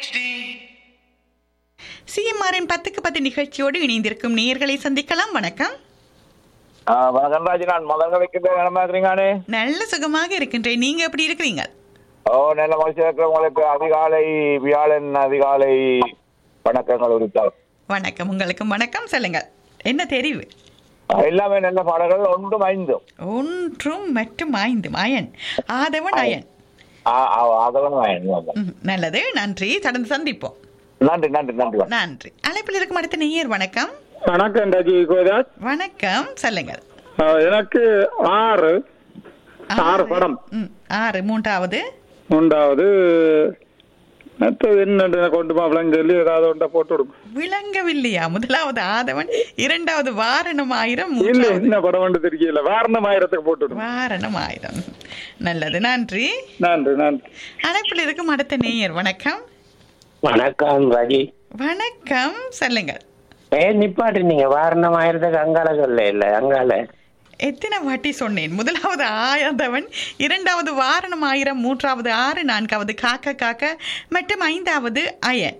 சிஎம்ஆரின் பத்துக்கு பத்து நிகழ்ச்சியோடு இணைந்திருக்கும் நேயர்களை சந்திக்கலாம் வணக்கம் ஆ, வணக்கம் ராஜ் நான் மலர் வைக்கிற நிலமா இருக்கிறீங்கானே நல்ல சுகமாக இருக்கின்றேன் நீங்க எப்படி இருக்கிறீங்க ஓ நல்ல மகிழ்ச்சி இருக்கிறவங்களுக்கு அதிகாலை வியாழன் அதிகாலை வணக்கங்கள் உரித்தால் வணக்கம் உங்களுக்கும் வணக்கம் சொல்லுங்கள் என்ன தெரிவு எல்லாமே நல்ல பாடல்கள் ஒன்றும் ஐந்தும் ஒன்றும் மற்றும் ஐந்து அயன் ஆதவன் அயன் ஆ, ஆ, அதவன் வாயன். ம், நல்லது நன்றி தொடர்ந்து சந்திப்போம் நன்றி நன்றி நன்றி வணக்கம். நன்றி அழைப்பில் இருக்கும் அடுத்த நேயர் வணக்கம் வணக்கம் ராஜி கோதாஸ் வணக்கம் சொல்லுங்கள் அஹ் எனக்கு ஆறு ஆறு படம் ம், ஆறு மூன்றாவது மூன்றாவது மற்றது என்ன கொண்டு மாப்பிளன்னு சொல்லி ஏதாவது ஒன்றை போட்டு விடுங்க விளங்கவில்லையா முதலாவது ஆதவன் இரண்டாவது வாரணம் ஆயிரம் இல்ல மூன்றாவது என்ன படம் ஒன்று தெரியல வாரணம் ஆயிரத்துக்கு போட்டு விடுங்க வாரணம் ஆயிரம் நல்லது நன்றி நன்றி நன்றி அழைப்பில் இருக்கும் அடுத்த நேயர் வணக்கம் வணக்கம் ரஜி வணக்கம் சொல்லுங்கள் ஏன் நிப்பாட்டினீங்க வாரணம் ஆயிரத்துக்கு அங்கால சொல்ல இல்ல அங்கால எத்தனை வாட்டி சொன்னேன் முதலாவது ஆயந்தவன் இரண்டாவது வாரணம் ஆயிரம் மூன்றாவது ஆறு நான்காவது காக்க காக்க மற்றும் ஐந்தாவது அயன்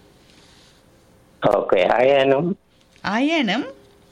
ஓகே அயனும் அயனும்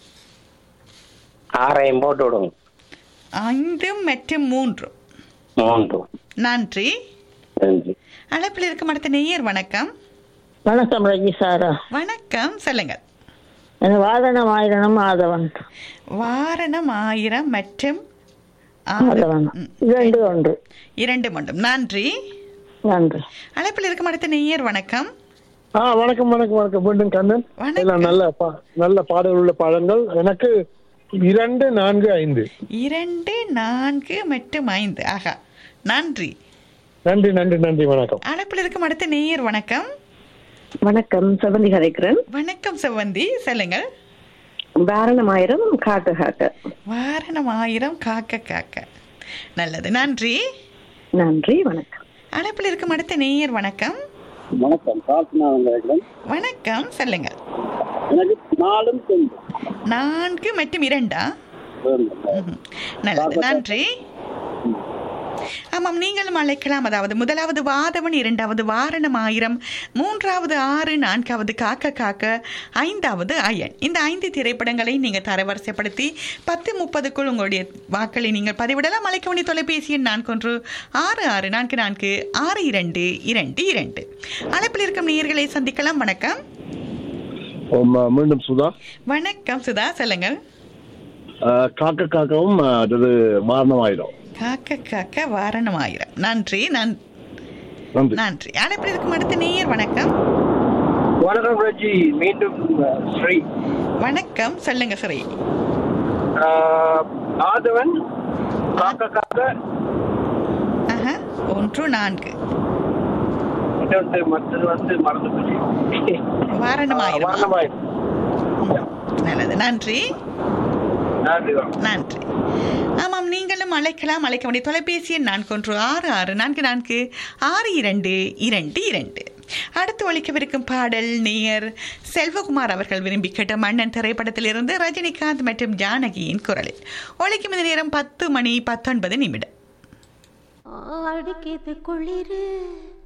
ஆறையும் போட்டு விடுங்க ஐந்து மற்றும் மூன்று மூன்று நன்றி நன்றி அழைப்பில் இருக்கும் அடுத்த நேயர் வணக்கம் வணக்கம் ரஜி சாரா வணக்கம் சொல்லுங்கள் எனக்கு வாதனம் ஆயிரம் ஆதவன் வாரணம் ஆயிரம் மற்றும் ஆறு. ஆதவன் ம். இரண்டு ஒன்று இரண்டு மட்டும் நன்றி நன்றி அழைப்பில் இருக்கும் அடுத்த நேயர் வணக்கம் ஆ வணக்கம் வணக்கம் வணக்கம் மீண்டும் கண்ணன் வணக்கம். எல்லாம் நல்ல பா- நல்ல பாடல் உள்ள பாடங்கள் எனக்கு இரண்டு நான்கு ஐந்து இரண்டு நான்கு மற்றும் ஐந்து ஆகா நன்றி நன்றி நன்றி நன்றி வணக்கம் அழைப்பில் இருக்கும் அடுத்த நேயர் வணக்கம் வணக்கம் செவந்தி கதைக்கிறேன் வணக்கம் செவ்வந்தி சொல்லுங்கள் வாரணம் ஆயிரம் காக்க காக்க வாரணம் ஆயிரம் காக்க காக்க நல்லது நன்றி நன்றி வணக்கம் அழைப்பில் இருக்கும் அடுத்த நேயர் வணக்கம் வணக்கம் பிரார்த்தனா வந்திருக்கிறேன் வணக்கம் சொல்லுங்கள் எனக்கு நாலும் கொஞ்சம் நான்கு மற்றும் இரண்டா ம்ஹும். நல்லது நன்றி ஆமாம் நீங்களும் அழைக்கலாம் அதாவது முதலாவது வாதவன் இரண்டாவது வாரணம் ஆயிரம் மூன்றாவது ஆறு நான்காவது காக்க காக்க ஐந்தாவது அயன் இந்த ஐந்து திரைப்படங்களை நீங்கள் தரவரிசைப்படுத்தி பத்து முப்பதுக்குள் உங்களுடைய வாக்களை நீங்கள் பதிவிடலாம் அழைக்க வேண்டிய தொலைபேசி எண் நான்கு ஒன்று ஆறு ஆறு நான்கு நான்கு ஆறு இரண்டு இரண்டு இரண்டு அழைப்பில் இருக்கும் நேயர்களை சந்திக்கலாம் வணக்கம் உம், மீண்டும் சுதா வணக்கம் சுதா சொல்லுங்கள் ஆ, காக்க காக்கவும் ஆ, அது வாரணம் ஆயிடும் காக்க காக்க வாரணம் ஆயிரம் நன்றி நன் நன்றி நன்றி அழைப்பில் இருக்கும் அடுத்த நேயர் வணக்கம் வணக்கம் ரஜி மீண்டும் அஹ், ஸ்ரீ வணக்கம் சொல்லுங்க ஸ்ரீ ஆஹ், ஆதவன் காக்க காக்க ஆஹா, ஒன்று நான்கு இன்னொன்று மற்றது வந்து மறந்து போச்சு வாரணம் ஆயிரம் வர்ணமாய் நல்லது நன்றி நன்றி வணக்கம். நன்றி ஆமாம் நீங்களும் அழைக்கலாம் அழைக்க வேண்டிய தொலைபேசி எண் நான்கு ஒன்று ஆறு ஆறு நான்கு நான்கு ஆறு இரண்டு இரண்டு இரண்டு அடுத்து ஒழிக்கவிருக்கும் பாடல் நேயர் செல்வகுமார் அவர்கள் விரும்பி கேட்ட மன்னன் திரைப்படத்திலிருந்து ரஜினிகாந்த் மற்றும் ஜானகியின் குரலில் ஒழிக்கும் இந்த நேரம் பத்து மணி பத்தொன்பது நிமிடம் அடிக்கிது குளிரு